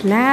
Hello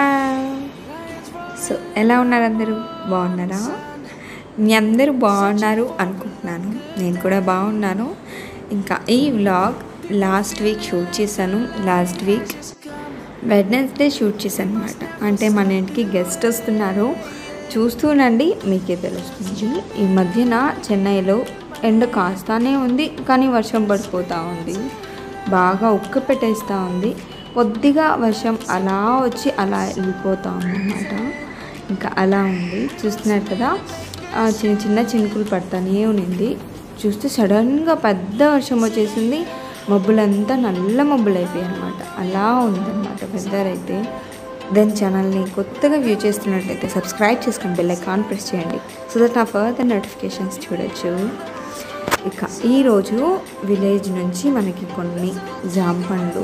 so ఎలా ఉన్నారు అందరూ బాగున్నారా మీ అందరూ బాగున్నారు అనుకుంటున్నాను నేను కూడా బాగున్నాను ఇంకా ఈ వ్లాగ్ లాస్ట్ వీక్ షూట్ చేశాను లాస్ట్ వీక్ వెడ్నెస్డే షూట్ చేశాను అనమాట అంటే మన ఇంటికి గెస్ట్ వస్తున్నారు చూస్తూనండి మీకే తెలుస్తుంది ఈ మధ్యన చెన్నైలో ఎండ కాస్తానే ఉంది కానీ వర్షం పడిపోతూ ఉంది బాగా ఉక్క పెట్టేస్తూ ఉంది కొద్దిగా వర్షం అలా వచ్చి అలా వెళ్ళిపోతూ ఉందన్నమాట ఇంకా అలా ఉంది చూస్తున్నారు కదా ఆ చిన్న చిన్న చినుకులు పడతానే ఉన్నింది చూస్తే సడన్గా పెద్ద వర్షం వచ్చేసింది మబ్బులంతా నల్ల మబ్బులు అయిపోయాయి అనమాట అలా ఉందన్నమాట వెదర్ అయితే దెన్ ఛానల్ని కొత్తగా వ్యూ చేస్తున్నట్లయితే సబ్స్క్రైబ్ చేసుకొని బెల్ ఐకాన్ ప్రెస్ చేయండి సో దట్ నా ఫర్దర్ నోటిఫికేషన్స్ చూడొచ్చు ఇక ఈరోజు విలేజ్ నుంచి మనకి కొన్ని జామ పండ్లు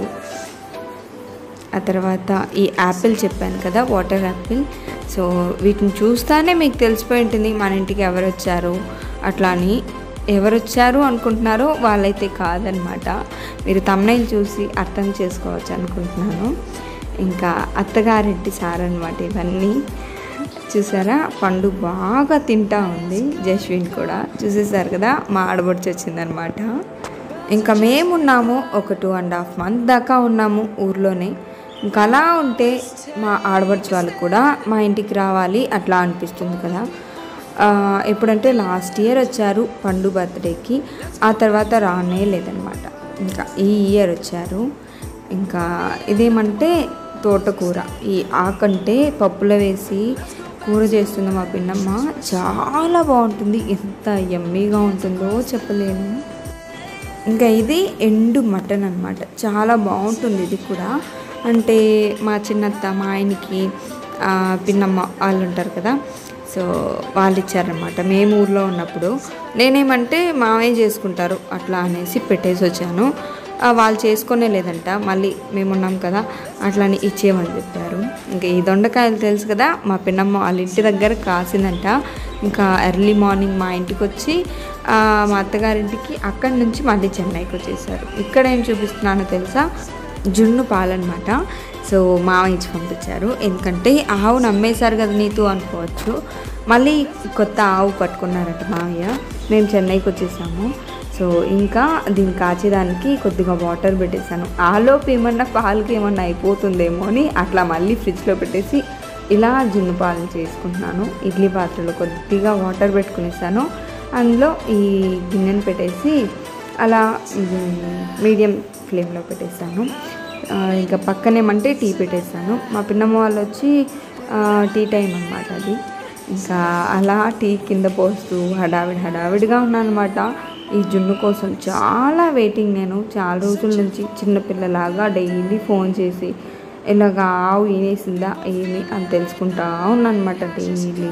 ఆ తర్వాత ఈ యాపిల్ చెప్పాను కదా వాటర్ యాపిల్ సో వీటిని చూస్తానే మీకు తెలిసిపోయి ఉంటుంది మన ఇంటికి ఎవరు వచ్చారు అట్లా అని ఎవరు వచ్చారు అనుకుంటున్నారో వాళ్ళైతే కాదనమాట మీరు తమ్నైల్ చూసి అర్థం చేసుకోవచ్చు అనుకుంటున్నాను ఇంకా అత్తగారింటి సార్ అనమాట ఇవన్నీ చూసారా పండు బాగా తింటా ఉంది జస్విన్ కూడా చూసేసారు కదా మా ఆడబడిచి వచ్చిందనమాట ఇంకా మేమున్నాము ఒక టూ అండ్ హాఫ్ మంత్ దాకా ఉన్నాము ఊర్లోనే ఇంకా అలా ఉంటే మా ఆడబడిచి వాళ్ళు కూడా మా ఇంటికి రావాలి అట్లా అనిపిస్తుంది కదా ఆ, ఎప్పుడంటే లాస్ట్ ఇయర్ వచ్చారు పండు బర్త్డేకి ఆ తర్వాత రానే లేదనమాట ఇంకా ఈ ఇయర్ వచ్చారు ఇంకా ఇదేమంటే తోటకూర ఈ ఆకంటే పప్పులో వేసి కూర చేస్తుంది మా పిన్నమ్మ చాలా బాగుంటుంది ఎంత ఎమ్మీగా ఉంటుందో చెప్పలేను ఇంకా ఇది ఎండు మటన్ అనమాట చాలా బాగుంటుంది ఇది కూడా అంటే మా చిన్నత్త మా ఆయనకి ఆ, పిన్నమ్మ వాళ్ళు ఉంటారు కదా సో వాళ్ళు ఇచ్చారనమాట మేము ఊర్లో ఉన్నప్పుడు నేనేమంటే మావయ్య చేసుకుంటారు అట్లా అనేసి పెట్టేసి వచ్చాను ఆ, వాళ్ళు చేసుకునే లేదంట మళ్ళీ మేమున్నాం కదా అట్లని ఇచ్చేయమని చెప్పారు ఇంకా ఈ దొండకాయలు తెలుసు కదా మా పిన్నమ్మ వాళ్ళ ఇంటి దగ్గర కాసిందంట ఇంకా ఎర్లీ మార్నింగ్ మా ఇంటికి వచ్చి ఆ, మా అత్తగారింటికి అక్కడి నుంచి మళ్ళీ చెన్నైకి వచ్చేసారు ఇక్కడ ఏం చూపిస్తున్నానో తెలుసా జున్ను పాలన్నమాట సో మామ ఇచ్చి పంపించారు ఎందుకంటే ఆవు నమ్మేశారు కదా నీతు అనుకోవచ్చు మళ్ళీ కొత్త ఆవు పట్టుకున్నారట మావయ్య మేము చెన్నైకి వచ్చేసాము సో ఇంకా దీన్ని కాచేదానికి కొద్దిగా వాటర్ పెట్టేశాను ఆలోపు ఏమన్నా పాలకి ఏమన్నా అయిపోతుందేమో అని అట్లా మళ్ళీ ఫ్రిడ్జ్లో పెట్టేసి ఇలా జున్ను పాలను చేసుకుంటున్నాను ఇడ్లీ పాత్రలో కొద్దిగా వాటర్ పెట్టుకునేసాను అందులో ఈ గిన్నెను పెట్టేసి అలా మీడియం ఫ్లేమ్లో పెట్టేసాను ఆ, ఇంకా పక్కనేమంటే టీ పెట్టేసాను మా పిన్నమ్మ వాళ్ళు వచ్చి ఆ, టీ టైం అనమాట అది ఇంకా అలా టీ కింద పోస్తూ హడావిడి హడావిడిగా ఉన్నానమాట ఈ జున్ను కోసం చాలా వెయిటింగ్ నేను చాలా రోజుల నుంచి చిన్నపిల్లలాగా డైలీ ఫోన్ చేసి ఇలాగ ఆవు ఈనేసిందా ఏమి అని తెలుసుకుంటా ఉన్నాను అనమాట డైలీ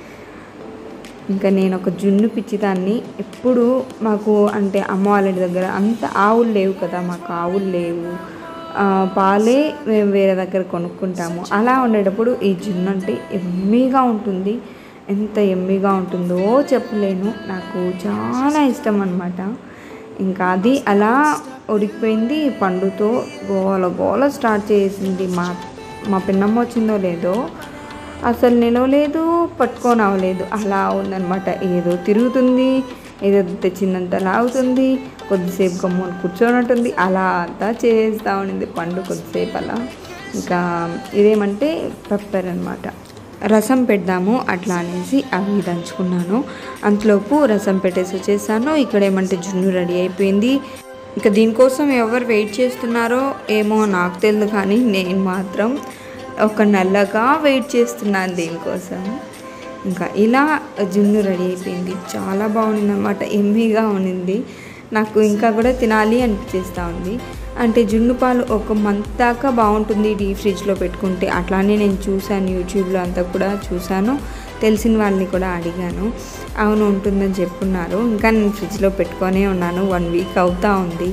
ఇంకా నేను ఒక జున్ను పిచ్చిదాన్ని ఎప్పుడు మాకు అంటే అమ్మ వాళ్ళ ఇంటి దగ్గర అంత ఆవులు లేవు కదా మాకు ఆవులు లేవు ఆ, పాలే మేము వేరే దగ్గర కొనుక్కుంటాము అలా ఉండేటప్పుడు ఈ జున్ను అంటే ఎమ్మీగా ఉంటుంది ఎంత ఎమ్మీగా ఉంటుందో చెప్పలేను నాకు చాలా ఇష్టం అనమాట ఇంకా అది అలా ఉడికిపోయింది పండుతో గోల గోల స్టార్ట్ చేసింది మా మా పిన్నమ్మ వచ్చిందో లేదో అసలు నిలవలేదు పట్టుకొని అవ్వలేదు అలా ఉందన్నమాట ఏదో తిరుగుతుంది ఏదో తెచ్చిందంత లాగుతుంది కొద్దిసేపు గమ్మున కూర్చోనట్టుంది అలా అంతా చేస్తూ ఉండింది పండు కొద్దిసేపు అలా ఇంకా ఇదేమంటే పెప్పర్ అనమాట రసం పెడదాము అట్లా అనేసి అవి దంచుకున్నాను అంతలోపు రసం పెట్టేసి వచ్చేసాను ఇక్కడ ఏమంటే జున్ను రెడీ అయిపోయింది ఇంకా దీనికోసం ఎవరు వెయిట్ చేస్తున్నారో ఏమో నాకు తెలియదు కానీ నేను మాత్రం ఒక నెలగా వెయిట్ చేస్తున్నాను దీనికోసం ఇంకా ఇలా జున్ను రెడీ అయిపోయింది చాలా బాగుంది అనమాట ఎమ్మీగా ఉన్నింది నాకు ఇంకా కూడా తినాలి అనిపిస్తూ ఉంది అంటే జున్ను పాలు ఒక మంత్ దాకా బాగుంటుంది డీ ఫ్రిడ్జ్లో పెట్టుకుంటే అట్లానే నేను చూశాను యూట్యూబ్లో అంతా కూడా చూశాను తెలిసిన వాళ్ళని కూడా అడిగాను అవును ఉంటుందని చెప్పున్నారు ఇంకా నేను ఫ్రిడ్జ్లో పెట్టుకొనే ఉన్నాను వన్ వీక్ అవుతా ఉంది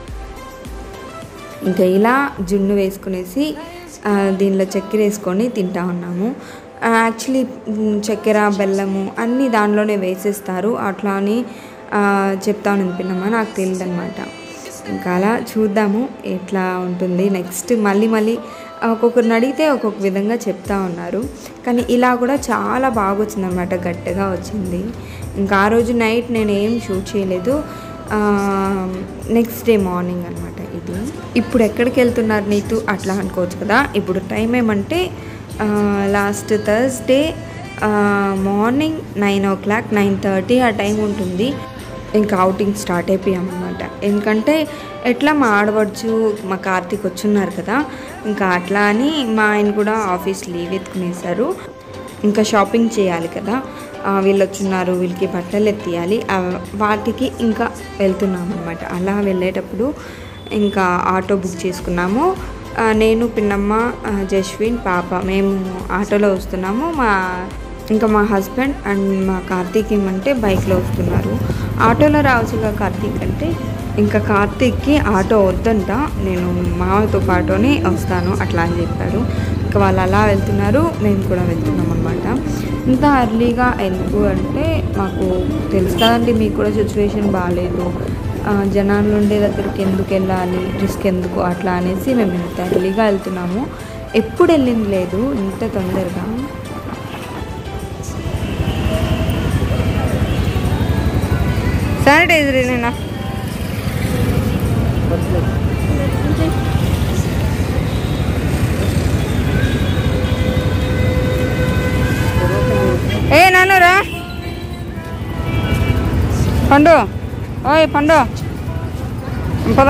ఇంకా ఇలా జున్ను వేసుకునేసి ఆ, దీనిలో చక్కెర వేసుకొని తింటా ఉన్నాము యాక్చువల్లీ చక్కెర బెల్లము అన్నీ దానిలోనే వేసేస్తారు అట్లా అని ఆ, చెప్తాను అనిపినమ్మా నాకు తెలియదు అనమాట ఇంకా అలా చూద్దాము ఎట్లా ఉంటుంది నెక్స్ట్ మళ్ళీ మళ్ళీ ఒక్కొక్కరిని అడిగితే ఒక్కొక్క విధంగా చెప్తా ఉన్నారు కానీ ఇలా కూడా చాలా బాగా వచ్చిందన్నమాట గట్టిగా వచ్చింది ఇంకా ఆ రోజు నైట్ నేను ఏం షూట్ చేయలేదు నెక్స్ట్ డే మార్నింగ్ అనమాట ఇది ఇప్పుడు ఎక్కడికి వెళ్తున్నారు నీతు అట్లా అనుకోవచ్చు కదా ఇప్పుడు టైం ఏమంటే last Thursday morning nine o'clock nine thirty ఆ టైం ఉంటుంది ఇంకా అవుటింగ్ స్టార్ట్ అయిపోయామన్నమాట ఎందుకంటే ఎట్లా మా ఆడవచ్చు మా కార్తీక్ వచ్చున్నారు కదా ఇంకా అట్లా అని మా ఆయన కూడా ఆఫీస్ లీవ్ ఎత్తుకునేసారు ఇంకా షాపింగ్ చేయాలి కదా ఆ, వీళ్ళు వచ్చున్నారు వీళ్ళకి బట్టలు ఎత్తియాలి ఆ, వాటికి ఇంకా వెళ్తున్నాం అనమాట అలా వెళ్ళేటప్పుడు ఇంకా ఆటో బుక్ చేసుకున్నాము ఆ, నేను పిన్నమ్మ ఆ, జస్విన్ పాప మేము ఆటోలో వస్తున్నాము మా ఇంకా మా హస్బెండ్ అండ్ మా కార్తీక్ ఏమంటే బైక్లో వస్తున్నారు ఆటోలో రావాల్సిన కార్తీక్ అంటే ఇంకా కార్తీక్కి ఆటో వద్దంట నేను మామతో పాటునే వస్తాను అట్లా అని చెప్పారు ఇంకా వాళ్ళు అలా వెళ్తున్నారు మేము కూడా వెళ్తున్నాం అనమాట ఇంత అర్లీగా ఎందుకు అంటే మాకు తెలుసు కదండి మీకు కూడా సిచ్యువేషన్ బాగాలేదు ఆ, జనాలు ఉండే దగ్గరికి ఎందుకు వెళ్ళాలి రిస్క్ ఎందుకు అట్లా అనేసి మేము ఇంత ఎర్లీగా వెళ్తున్నాము ఎప్పుడు వెళ్ళింది లేదు ఇంత తొందరగా శానిటైజర్ నేనా ఏ నాన్నరా పండు ఓయ్ పండు పదా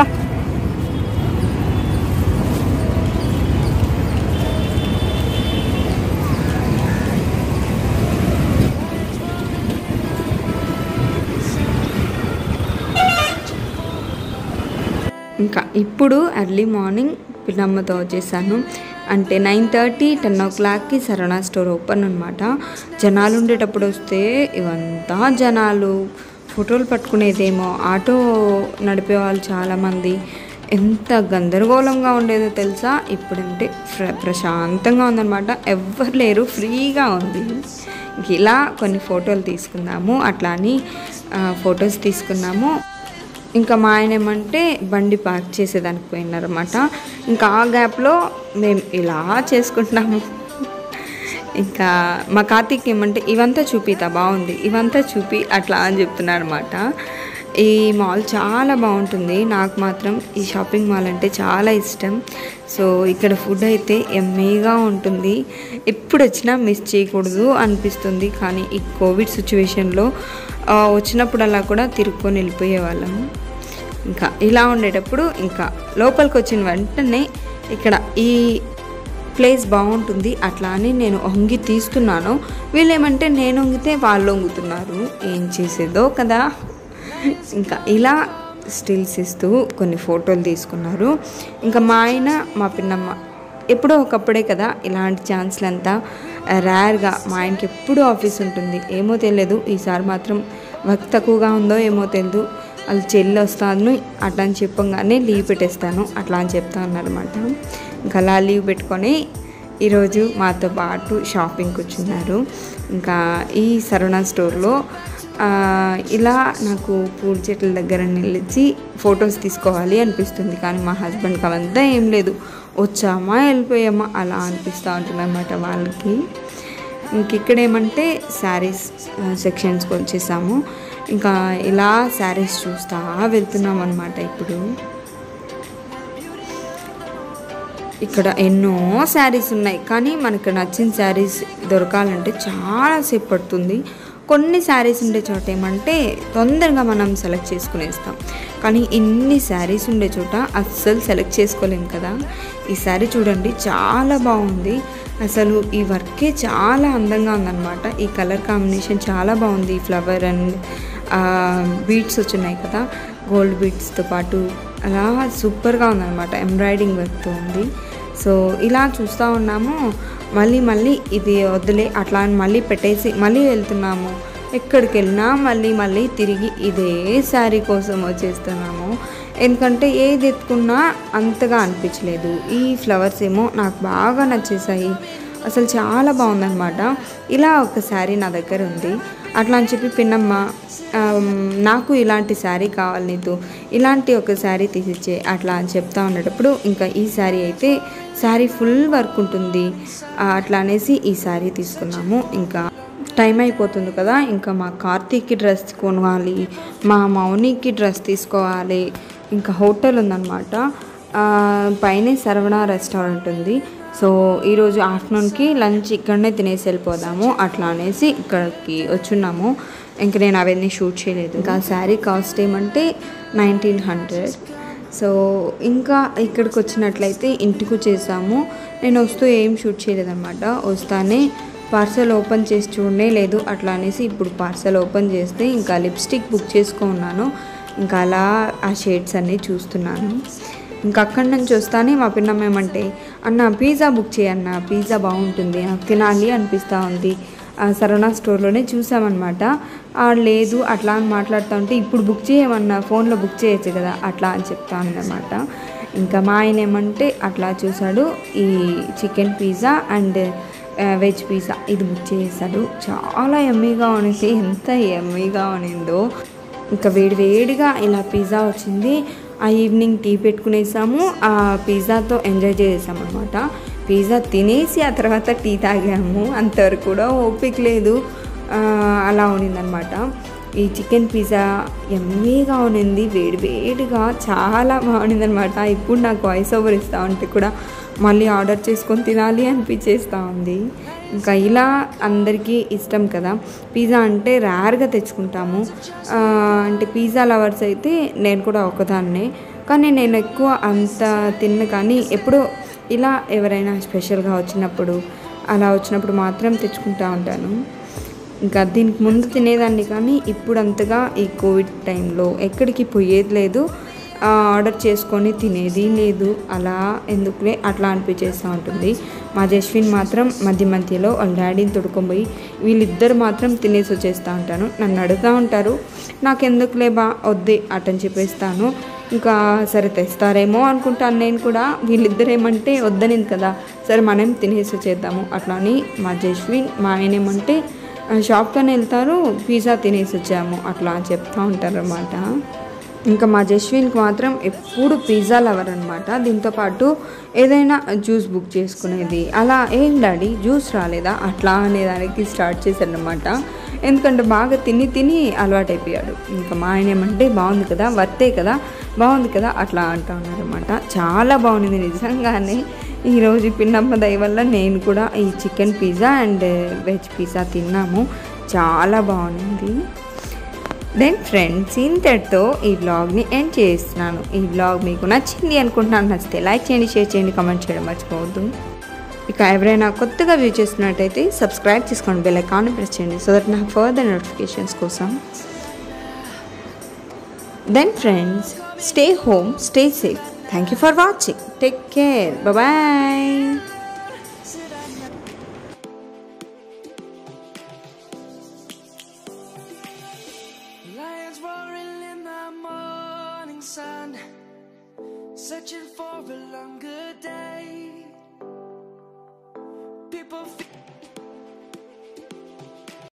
ఇంకా ఇప్పుడు ఎర్లీ మార్నింగ్ పిల్లమ్మతో వచ్చేసాను అంటే నైన్ థర్టీ టెన్ ఓ క్లాక్కి సరవణా స్టోర్ ఓపెన్ అనమాట జనాలు ఉండేటప్పుడు వస్తే ఇవంతా జనాలు ఫోటోలు పట్టుకునేదేమో ఆటో నడిపే వాళ్ళు చాలామంది ఎంత గందరగోళంగా ఉండేదో తెలుసా ఇప్పుడంటే ప్ర ప్రశాంతంగా ఉందన్నమాట ఎవ్వరు లేరు ఫ్రీగా ఉంది ఇంక ఇలా కొన్ని ఫోటోలు తీసుకుందాము అట్లా అని ఫొటోస్ తీసుకున్నాము ఇంకా మా ఆయన ఏమంటే బండి పార్క్ చేసేదానికి పోయినారన్నమాట ఇంకా ఆ గ్యాప్లో మేము ఇలా చేసుకుంటున్నాము ఇంకా మా కార్తీక్ ఏమంటే ఇవంతా చూపితా బాగుంది ఇవంతా చూపి అట్లా అని చెప్తున్నారు అనమాట ఈ మాల్ చాలా బాగుంటుంది నాకు మాత్రం ఈ షాపింగ్ మాల్ అంటే చాలా ఇష్టం సో ఇక్కడ ఫుడ్ అయితే ఎమ్మీగా ఉంటుంది ఎప్పుడు వచ్చినా మిస్ చేయకూడదు అనిపిస్తుంది కానీ ఈ కోవిడ్ సిచ్యువేషన్లో వచ్చినప్పుడల్లా కూడా తిరుక్కొని వెళ్ళిపోయే వాళ్ళము ఇంకా ఇలా ఉండేటప్పుడు ఇంకా లోపలికి వచ్చిన వెంటనే ఇక్కడ ఈ ప్లేస్ బాగుంటుంది అట్లా అని నేను వంగి తీస్తున్నాను వీళ్ళేమంటే నేను వంగితే వాళ్ళు వంగుతున్నారు ఏం చేసేదో కదా ఇంకా ఇలా స్టిల్స్ ఇస్తూ కొన్ని ఫోటోలు తీసుకున్నారు ఇంకా మా ఆయన మా పిన్నమ్మ ఎప్పుడో ఒకప్పుడే కదా ఇలాంటి ఛాన్స్లు అంతా రేర్గా మా ఆయనకి ఎప్పుడూ ఆఫీస్ ఉంటుంది ఏమో తెలియదు ఈసారి మాత్రం వర్క్ తక్కువగా ఉందో ఏమో తెలియదు వాళ్ళు చెల్లి వస్తాను అట్లా అని చెప్పగానే లీవ్ పెట్టేస్తాను అట్లా అని చెప్తా ఉన్నారన్నమాట ఇంకా అలా లీవ్ పెట్టుకొని ఈరోజు మాతో పాటు షాపింగ్కి వచ్చిన్నారు ఇంకా ఈ సరవణ స్టోర్లో ఆ, ఇలా నాకు పూల చెట్ల దగ్గర నిలిచి ఫొటోస్ తీసుకోవాలి అనిపిస్తుంది కానీ మా హస్బెండ్కి అవంతా ఏం లేదు వచ్చామా వెళ్ళిపోయామా అలా అనిపిస్తూ ఉంటుంది అనమాట వాళ్ళకి ఇంక ఇక్కడ ఏమంటే శారీస్ సెక్షన్స్కి వచ్చేసాము ఇంకా ఇలా శారీస్ చూస్తా వెళ్తున్నాం అనమాట ఇప్పుడు ఇక్కడ ఎన్నో శారీస్ ఉన్నాయి కానీ మనకు నచ్చిన శారీస్ దొరకాలంటే చాలా సేపు పడుతుంది కొన్ని శారీస్ ఉండే చోట ఏమంటే తొందరగా మనం సెలెక్ట్ చేసుకునేస్తాం కానీ ఇన్ని శారీస్ ఉండే చోట అస్సలు సెలెక్ట్ చేసుకోలేం కదా ఈ శారీ చూడండి చాలా బాగుంది అసలు ఈ వర్కే చాలా అందంగా ఉందన్నమాట ఈ కలర్ కాంబినేషన్ చాలా బాగుంది ఈ ఫ్లవర్ అండ్ బీడ్స్ వచ్చినాయి కదా గోల్డ్ బీడ్స్తో పాటు అలా సూపర్గా ఉందన్నమాట ఎంబ్రాయిడింగ్ వర్క్తో ఉంది సో ఇలా చూస్తూ ఉన్నాము మళ్ళీ మళ్ళీ ఇది వద్దులే అట్లా అని మళ్ళీ పెట్టేసి మళ్ళీ వెళ్తున్నాము ఎక్కడికి వెళ్ళినా మళ్ళీ మళ్ళీ తిరిగి ఇదే శారీ కోసం వచ్చేస్తున్నాము ఎందుకంటే ఏది ఎత్తుకున్నా అంతగా అనిపించలేదు ఈ ఫ్లవర్స్ ఏమో నాకు బాగా నచ్చేసాయి అసలు చాలా బాగుందన్నమాట ఇలా ఒక శారీ నా దగ్గర ఉంది అట్లా అని చెప్పి పిన్నమ్మ ఆమ్, నాకు ఇలాంటి శారీ కావాలి నీతో ఇలాంటి ఒక శారీ తీసిచ్చే అట్లా అని చెప్తా ఉండేటప్పుడు ఇంకా ఈ శారీ అయితే శారీ ఫుల్ వర్క్ ఉంటుంది ఆ, అట్లా అనేసి ఈ శారీ తీసుకున్నాము ఇంకా టైం అయిపోతుంది కదా ఇంకా మా కార్తీక్కి డ్రెస్ కొనాలి మా మౌనికి డ్రెస్ తీసుకోవాలి ఇంకా హోటల్ ఉందన్నమాట ఆ, పైనే సరవణ రెస్టారెంట్ ఉంది సో ఈరోజు ఆఫ్టర్నూన్కి లంచ్ ఇక్కడనే తినేసి వెళ్ళిపోదాము అట్లా అనేసి ఇక్కడికి వచ్చున్నాము ఇంకా నేను అవన్నీ షూట్ చేయలేదు ఇంకా శారీ కాస్ట్ ఏమంటే నైన్టీన్ హండ్రెడ్ సో ఇంకా ఇక్కడికి వచ్చినట్లయితే ఇంటికి వచ్చేసాము నేను వస్తూ ఏం షూట్ చేయలేదన్నమాట వస్తానే పార్సల్ ఓపెన్ చేసి చూడనే లేదు అట్లా అనేసి ఇప్పుడు పార్సల్ ఓపెన్ చేస్తే ఇంకా లిప్స్టిక్ బుక్ చేసుకున్నాను ఇంకా అలా ఆ షేడ్స్ అన్నీ చూస్తున్నాను ఇంకా అక్కడి నుంచి వస్తానే మా పిన్నమ్మ ఏమంటే అన్న పిజ్జా బుక్ చేయన్న పిజ్జా బాగుంటుంది నాకు తినాలి అనిపిస్తూ ఉంది ఆ సరవణ స్టోర్లోనే చూసామన్నమాట ఆ, లేదు అట్లా అని మాట్లాడుతూ ఉంటే ఇప్పుడు బుక్ చేయమన్నా ఫోన్లో బుక్ చేయొచ్చు కదా అట్లా అని చెప్తా ఉందన్నమాట ఇంకా మా ఆయన ఏమంటే అట్లా చూసాడు ఈ chicken pizza and veg pizza ఇది బుక్ చేశాడు చాలా ఎమ్మీగా ఉన్నింది ఎంత ఎమ్మీగా ఉన్నిందో ఇంకా వేడి వేడిగా ఇలా పిజ్జా వచ్చింది ఆ ఈవినింగ్ టీ పెట్టుకునేసాము ఆ పిజ్జాతో ఎంజాయ్ చేసాము అనమాట పిజ్జా తినేసి ఆ తర్వాత టీ తాగాము అంతవరకు కూడా ఓపిక లేదు ఆ, అలా ఉన్నిందనమాట ఈ చికెన్ పిజ్జా ఎమ్మీగా ఉన్నింది వేడి వేడిగా చాలా బాగుండింది అనమాట ఇప్పుడు నాకు వాయిస్ ఓవర్ ఇస్తా ఉంటే కూడా మళ్ళీ ఆర్డర్ చేసుకొని తినాలి అనిపించేస్తూ ఉంది ఇంకా ఇలా అందరికీ ఇష్టం కదా పిజ్జా అంటే రేర్గా తెచ్చుకుంటాము ఆ, అంటే పిజ్జా లవర్స్ అయితే నేను కూడా ఒకదాన్నే కానీ నేను ఎక్కువ అంత తిన్న కానీ ఎప్పుడో ఇలా ఎవరైనా స్పెషల్గా వచ్చినప్పుడు అలా వచ్చినప్పుడు మాత్రం తెచ్చుకుంటా ఉంటాను ఇంకా దీనికి ముందు తినేదాన్ని కానీ ఇప్పుడు అంతగా ఈ కోవిడ్ టైంలో ఎక్కడికి పోయేది లేదు ఆ, ఆర్డర్ చేసుకొని తినేది లేదు అలా ఎందుకులే అట్లా అనిపించేస్తూ ఉంటుంది మా జస్విన్ మాత్రం మధ్య మధ్యలో వాళ్ళ డాడీని తొడుకొని వీళ్ళిద్దరు మాత్రం తినేసి వచ్చేస్తూ ఉంటాను నన్ను అడుగుతూ ఉంటారు నాకు ఎందుకులే బా వద్దే అటని చెప్పేస్తాను ఇంకా సరే తెస్తారేమో అనుకుంటాను నేను కూడా వీళ్ళిద్దరు ఏమంటే వద్దనింది కదా సరే మనం తినేసి వచ్చేద్దాము అట్లా అని మా జస్విన్ మా ఆయన ఏమంటే షాప్కని వెళ్తారు పిజ్జా తినేసి వచ్చాము అట్లా చెప్తూ ఉంటారు అనమాట ఇంకా మా జస్విన్కి మాత్రం ఎప్పుడు పిజ్జా లవర్ అనమాట దీంతోపాటు ఏదైనా జ్యూస్ బుక్ చేసుకునేది అలా ఏం డాడీ జ్యూస్ రాలేదా అట్లా అనేదానికి స్టార్ట్ చేశాడనమాట ఎందుకంటే బాగా తిని తిని అలవాటైపోయాడు ఇంకా మా ఆయన ఏమంటే బాగుంది కదా వర్తే కదా బాగుంది కదా అట్లా అంటూ ఉన్నారనమాట చాలా బాగుంది నిజంగానే ఈరోజు పిన్నమ్మ దయ వల్ల నేను కూడా ఈ chicken pizza and veg pizza తిన్నాము చాలా బాగుంది దెన్ ఫ్రెండ్స్ ఇంతటితో ఈ వ్లాగ్ని ఎండ్ చేస్తున్నాను ఈ వ్లాగ్ మీకు నచ్చింది అనుకుంటున్నాను నచ్చితే లైక్ చేయండి షేర్ చేయండి కామెంట్ చేయడం మర్చిపోవద్దు ఇక ఎవరైనా కొత్తగా వ్యూ చేస్తున్నట్టయితే సబ్స్క్రైబ్ చేసుకోండి బెల్ ఐకాన్ ప్రెస్ చేయండి సో దట్ నాకు ఫర్దర్ నోటిఫికేషన్స్ కోసం then friends stay home stay safe thank you for watching take care bye Lions roaring in the morning sun, searching for a longer day.